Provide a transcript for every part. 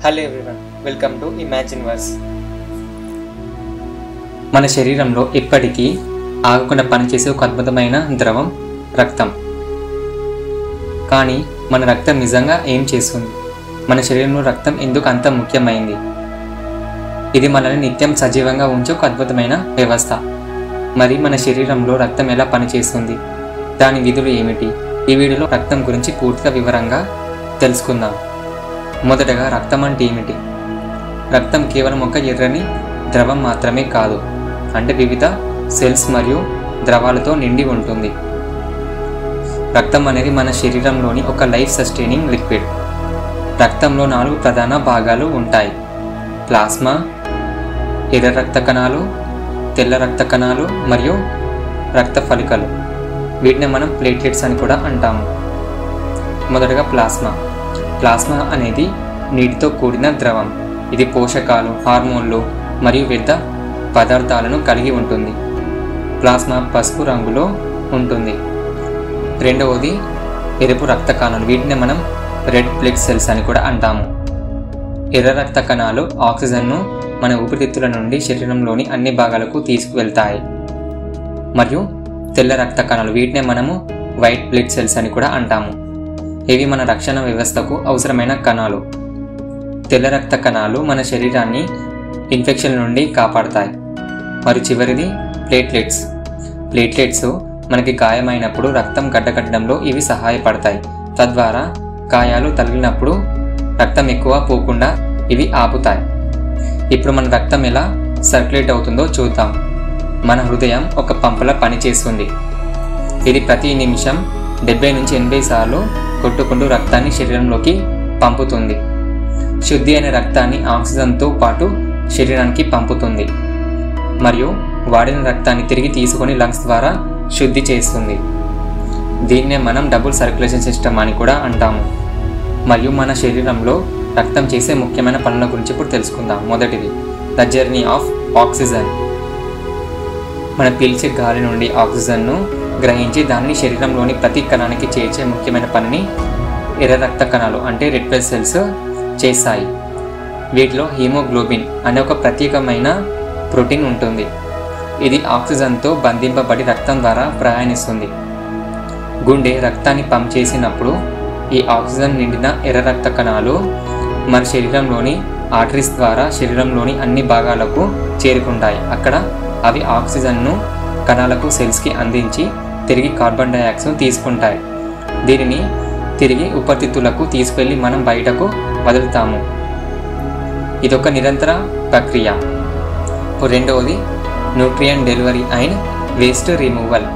hello everyone welcome to imagine verse మన శరీరంలో ఇప్పటికీ ఆగకుండా పనిచేసే ఒక అద్భుతమైన ద్రవం రక్తం కానీ మన రక్తం నిజంగా ఏం చేస్తుంది మన శరీరంలో రక్తం ఎందుకు అంత ముఖ్యమైంది ఇది మనల్ని నిత్యం సజీవంగా ఉంచే ఒక అద్భుతమైన వ్యవస్థ మరి మన శరీరంలో రక్తం ఎలా పనిచేస్తుంది దాని విధులు ఏమిటి ఈ వీడియోలో రక్తం గురించి పూర్తిగా వివరంగా తెలుసుకుందాం మొదటగా రక్తం అంటే ఏమిటి రక్తం కేవలం ఒక ఎర్రని ద్రవం మాత్రమే కాదు అంటే వివిధ సెల్స్ మరియు ద్రవాలతో నిండి ఉంటుంది రక్తం అనేది మన శరీరంలోని ఒక లైఫ్ సస్టైనింగ్ లిక్విడ్ రక్తంలో నాలుగు ప్రధాన భాగాలు ఉంటాయి ప్లాస్మా ఎర్ర రక్త కణాలు తెల్ల రక్త కణాలు మరియు రక్త ఫలికలు వీటిని మనం ప్లేట్లెట్స్ అని కూడా అంటాము మొదటగా ప్లాస్మా ప్లాస్మా అనేది నీటితో కూడిన ద్రవం ఇది పోషకాలు హార్మోన్లు మరియు వివిధ పదార్థాలను కలిగి ఉంటుంది ప్లాస్మా పసుపు రంగులో ఉంటుంది రెండవది ఎరుపు రక్త కణాలు వీటిని మనం రెడ్ బ్లడ్ సెల్స్ అని కూడా అంటాము ఎర్ర రక్త కణాలు ఆక్సిజన్ను మన ఊపిరితిత్తుల నుండి శరీరంలోని అన్ని భాగాలకు తీసుకువెళ్తాయి మరియు తెల్ల రక్త కణాలు వీటినే మనము వైట్ బ్లడ్ సెల్స్ అని కూడా అంటాము ఇవి మన రక్షణ వ్యవస్థకు అవసరమైన కణాలు తెల్ల రక్త కణాలు మన శరీరాన్ని ఇన్ఫెక్షన్ నుండి కాపాడతాయి మరి చివరిది ప్లేట్లెట్స్ ప్లేట్లెట్స్ మనకి గాయమైనప్పుడు రక్తం గడ్డకట్టడంలో ఇవి సహాయపడతాయి తద్వారా గాయాలు తగిలినప్పుడు రక్తం ఎక్కువ పోకుండా ఇవి ఆపుతాయి ఇప్పుడు మన రక్తం ఎలా సర్క్యులేట్ అవుతుందో చూద్దాం మన హృదయం ఒక పంపులా పనిచేస్తుంది ఇది ప్రతి నిమిషం డెబ్బై నుంచి ఎనభై సార్లు కొట్టుకుంటూ రక్తాన్ని శరీరంలోకి పంపుతుంది శుద్ధి అయిన రక్తాన్ని ఆక్సిజన్తో పాటు శరీరానికి పంపుతుంది మరియు వాడిన రక్తాన్ని తిరిగి తీసుకొని లంగ్స్ ద్వారా శుద్ధి చేస్తుంది దీన్నే మనం డబుల్ సర్క్యులేషన్ సిస్టమ్ అని కూడా అంటాము మరియు మన శరీరంలో రక్తం చేసే ముఖ్యమైన పనుల గురించి ఇప్పుడు తెలుసుకుందాం మొదటిది ద జర్నీ ఆఫ్ ఆక్సిజన్ మన పీల్చే గాలి నుండి ఆక్సిజన్ను గ్రహించి దాన్ని శరీరంలోని ప్రతి కణానికి చేర్చే ముఖ్యమైన పనిని ఎర్ర రక్త కణాలు అంటే రెడ్ బ్లడ్ సెల్స్ చేస్తాయి వీటిలో హీమోగ్లోబిన్ అనే ఒక ప్రత్యేకమైన ప్రోటీన్ ఉంటుంది ఇది ఆక్సిజన్తో బంధింపబడి రక్తం ద్వారా ప్రయాణిస్తుంది గుండె రక్తాన్ని పంప్ చేసినప్పుడు ఈ ఆక్సిజన్ నిండిన ఎర్ర రక్త కణాలు మన శరీరంలోని ఆర్టరీస్ ద్వారా శరీరంలోని అన్ని భాగాలకు చేరుకుంటాయి అక్కడ అవి ఆక్సిజన్ను కణాలకు సెల్స్కి అందించి తిరిగి కార్బన్ డైఆక్సైడ్ తీసుకుంటాయి దీనిని తిరిగి ఉపరితిత్తులకు తీసుకెళ్ళి మనం బయటకు వదులుతాము ఇదొక నిరంతర ప్రక్రియ రెండవది nutrient delivery and waste removal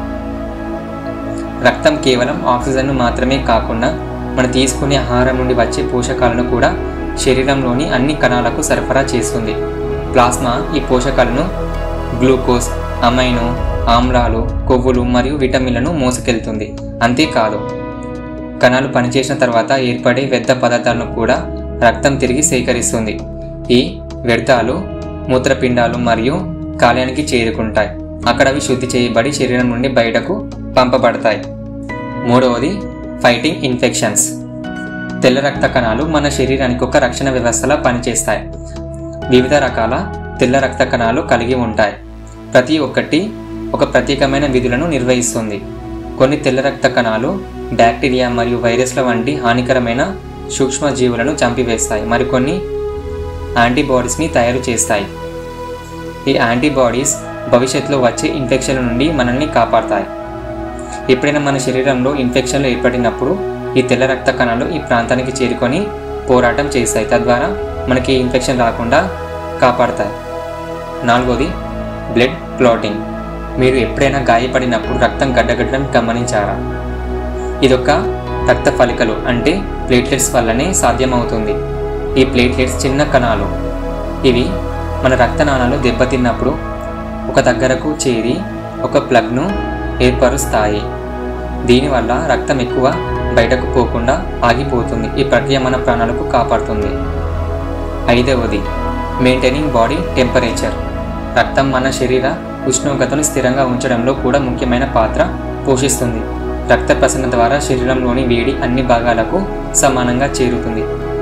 రక్తం కేవలం ఆక్సిజన్ను మాత్రమే కాకుండా మనం తీసుకునే ఆహారం నుండి వచ్చే పోషకాలను కూడా శరీరంలోని అన్ని కణాలకు సరఫరా చేస్తుంది ప్లాస్మా ఈ పోషకాలను గ్లూకోజ్ అమైనో ఆమ్లాలు కొవ్వులు మరియు విటమిన్లను మోసుకెళ్తుంది అంతేకాదు కణాలు పనిచేసిన తర్వాత ఏర్పడే వ్యర్థ పదార్థాలను కూడా రక్తం తిరిగి సేకరిస్తుంది ఈ వ్యర్థాలు మూత్రపిండాలు మరియు కాలేయానికి చేరుకుంటాయి అక్కడ అవి శుద్ధి చేయబడి శరీరం నుండి బయటకు పంపబడతాయి మూడవది ఫైటింగ్ ఇన్ఫెక్షన్స్ తెల్ల రక్త కణాలు మన శరీరానికి ఒక రక్షణ వ్యవస్థలా పనిచేస్తాయి వివిధ రకాల తెల్ల రక్త కణాలు కలిగి ఉంటాయి ప్రతి ఒక్కటి ఒక ప్రత్యేకమైన విధులను నిర్వహిస్తుంది కొన్ని తెల్ల రక్త కణాలు బ్యాక్టీరియా మరియు వైరస్ల వంటి హానికరమైన సూక్ష్మజీవులను చంపివేస్తాయి మరికొన్ని యాంటీబాడీస్ని తయారు చేస్తాయి ఈ యాంటీబాడీస్ భవిష్యత్తులో వచ్చే ఇన్ఫెక్షన్ల నుండి మనల్ని కాపాడతాయి ఎప్పుడైనా మన శరీరంలో ఇన్ఫెక్షన్లు ఏర్పడినప్పుడు ఈ తెల్ల రక్త కణాలు ఈ ప్రాంతానికి చేరుకొని పోరాటం చేస్తాయి తద్వారా మనకి ఇన్ఫెక్షన్ రాకుండా కాపాడతాయి నాలుగోది బ్లడ్ క్లాటింగ్ మీరు ఎప్పుడైనా గాయపడినప్పుడు రక్తం గడ్డగట్టడం గమనించారా ఇదొక రక్త ఫలికలు అంటే ప్లేట్లెట్స్ వల్లనే సాధ్యమవుతుంది ఈ ప్లేట్లెట్స్ చిన్న కణాలు ఇవి మన రక్తనాళాలు దెబ్బతిన్నప్పుడు ఒక దగ్గరకు చేరి ఒక ప్లగ్ను ఏర్పరుస్తాయి దీనివల్ల రక్తం ఎక్కువ బయటకు పోకుండా ఆగిపోతుంది ఈ ప్రక్రియ మన ప్రాణాలకు కాపాడుతుంది ఐదవది మెయింటైనింగ్ బాడీ టెంపరేచర్ రక్తం మన శరీర ఉష్ణోగ్రతను స్థిరంగా ఉంచడంలో కూడా ముఖ్యమైన పాత్ర పోషిస్తుంది రక్త ప్రసరణ ద్వారా శరీరంలోని వేడి అన్ని భాగాలకు సమానంగా చేరుతుంది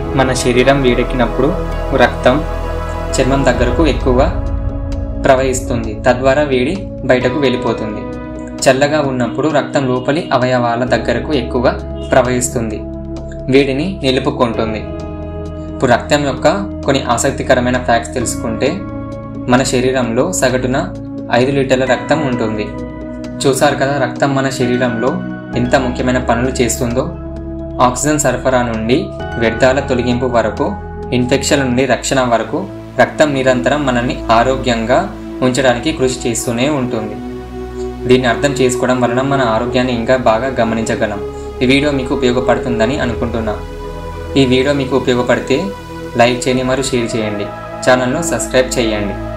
మన శరీరం వేడెక్కినప్పుడు రక్తం చర్మం దగ్గరకు ఎక్కువగా ప్రవహిస్తుంది తద్వారా వేడి బయటకు వెళ్ళిపోతుంది చల్లగా ఉన్నప్పుడు రక్తం లోపలి అవయవాల దగ్గరకు ఎక్కువగా ప్రవహిస్తుంది వేడిని నిలుపుకుంటుంది ఇప్పుడు రక్తం యొక్క కొన్ని ఆసక్తికరమైన ఫ్యాక్ట్స్ తెలుసుకుంటే మన శరీరంలో సగటున ఐదు లీటర్ల రక్తం ఉంటుంది చూసారు కదా రక్తం మన శరీరంలో ఎంత ముఖ్యమైన పనులు చేస్తుందో ఆక్సిజన్ సరఫరా నుండి వ్యర్థాల తొలగింపు వరకు ఇన్ఫెక్షన్ నుండి రక్షణ వరకు రక్తం నిరంతరం మనల్ని ఆరోగ్యంగా ఉంచడానికి కృషి చేస్తూనే ఉంటుంది దీన్ని అర్థం చేసుకోవడం వలన మన ఆరోగ్యాన్ని ఇంకా బాగా గమనించగలం ఈ వీడియో మీకు ఉపయోగపడుతుందని అనుకుంటున్నా ఈ వీడియో మీకు ఉపయోగపడితే లైక్ చేయండి మరియు షేర్ చేయండి ఛానల్ను సబ్స్క్రైబ్ చేయండి